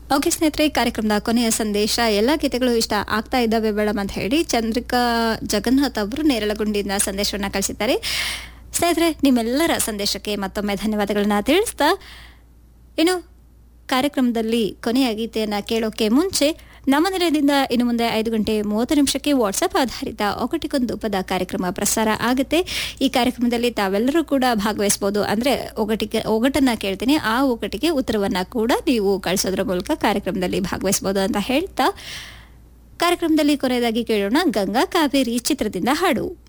okay ಸ್ನೇಹಿತರೆ ಈ ಕಾರ್ಯಕ್ರಮದ ಕೊನೆಯ ಸಂದೇಶ ಎಲ್ಲ ಗೀತೆಗಳು ಇಷ್ಟ ಆಗ್ತಾ ಇದ್ದಾವೆ ಮೇಡಮ್ ಅಂತ ಹೇಳಿ ಚಂದ್ರಿಕಾ ಜಗನ್ನಾಥ್ ಅವರು ನೇರಳಗುಂಡಿಯಿಂದ ಸಂದೇಶವನ್ನು ಕಳಿಸಿದ್ದಾರೆ ಸ್ನೇಹಿತರೆ ನಿಮ್ಮೆಲ್ಲರ ಸಂದೇಶಕ್ಕೆ ಮತ್ತೊಮ್ಮೆ ಧನ್ಯವಾದಗಳನ್ನ ತಿಳಿಸ್ತಾ ಇನ್ನು ಕಾರ್ಯಕ್ರಮದಲ್ಲಿ ಕೊನೆಯ ಗೀತೆಯನ್ನು ಕೇಳೋಕೆ ಮುಂಚೆ ನಮ್ಮ ನಿಲಯದಿಂದ ಇನ್ನು ಮುಂದೆ ಐದು ಗಂಟೆ ಮೂವತ್ತು ನಿಮಿಷಕ್ಕೆ ವಾಟ್ಸಪ್ ಆಧಾರಿತ ಒಗಟಿಗೊಂದು ಪದ ಕಾರ್ಯಕ್ರಮ ಪ್ರಸಾರ ಆಗುತ್ತೆ ಈ ಕಾರ್ಯಕ್ರಮದಲ್ಲಿ ತಾವೆಲ್ಲರೂ ಕೂಡ ಭಾಗವಹಿಸಬಹುದು ಅಂದ್ರೆ ಒಗಟಿಗೆ ಒಗಟನ್ನ ಕೇಳ್ತೀನಿ ಆ ಒಗಟಿಗೆ ಉತ್ತರವನ್ನ ಕೂಡ ನೀವು ಕಳಿಸೋದ್ರ ಮೂಲಕ ಕಾರ್ಯಕ್ರಮದಲ್ಲಿ ಭಾಗವಹಿಸಬಹುದು ಅಂತ ಹೇಳ್ತಾ ಕಾರ್ಯಕ್ರಮದಲ್ಲಿ ಕೊನೆಯದಾಗಿ ಕೇಳೋಣ ಗಂಗಾ ಕಾವೇರಿ ಚಿತ್ರದಿಂದ ಹಾಡು